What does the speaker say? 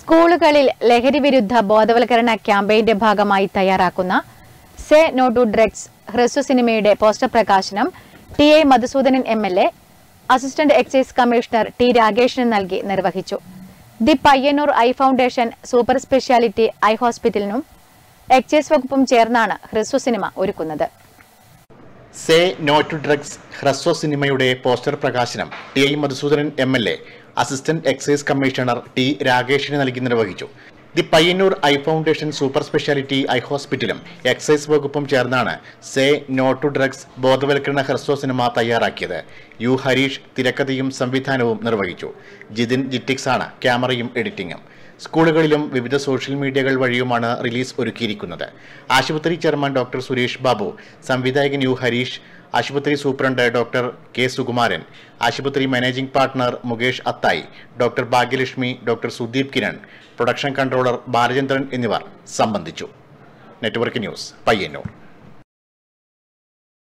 സ്കൂളുകളിൽ ലഹരി വിരുദ്ധ ബോധവൽക്കരണ ക്യാമ്പയിന്റെ ഭാഗമായി തയ്യാറാക്കുന്ന സേ നോ ടു ഡ്രഗ്സ് ഹ്രസ്വ സിനിമയുടെ പോസ്റ്റർ പ്രകാശനം T A Madhusudanan M L A assistant excise commissioner T രാഗേഷിന് നൽകി നിർവഹിച്ചു the Payyanur eye foundation super speciality eye ഹോസ്പിറ്റലിനും എക്സൈസ് വകുപ്പും ചേർന്നാണ് ഹ്രസ്വ സിനിമ ഒരുക്കുന്നത് സേ നോ ടു ഡ്രഗ്സ് ഹ്രസ്വ സിനിമയുടെ പോസ്റ്റർ പ്രകാശനം T I Madhusudanan M L A assistant excise commissioner T രാഗേഷിന് നൽകി നിർവഹിച്ചു the Payyanur eye foundation super speciality eye ഹോസ്പിറ്റലും എക്സൈസ് വകുപ്പും ചേർന്നാണ് സേ നോ ടു ഡ്രഗ്സ് ബോധവൽക്കരണ ഹ്രസ്വ സിനിമ തയ്യാറാക്കിയത് യു ഹരീഷ് തിരക്കഥയും സംവിധാനവും നിർവഹിച്ചു ജിതിൻ ജിറ്റിക്സ് ആണ് ക്യാമറയും എഡിറ്റിംഗും സ്കൂളുകളിലും വിവിധ സോഷ്യൽ മീഡിയകൾ വഴിയുമാണ് റിലീസ് ഒരുക്കിയിരിക്കുന്നത് ആശുപത്രി ചെയർമാൻ ഡോക്ടർ സുരേഷ് ബാബു സംവിധായകൻ യു ഹരീഷ് ആശുപത്രി സൂപ്രണ്ട് ഡോക്ടർ കെ സുകുമാരൻ ആശുപത്രി managing partner Mukesh Athai doctor Bhagyalakshmi doctor Sudeep Kiran production controller Balachandran എന്നിവർ സംബന്ധിച്ചു നെറ്റ്വർക്ക് ന്യൂസ് പയ്യന്നൂർ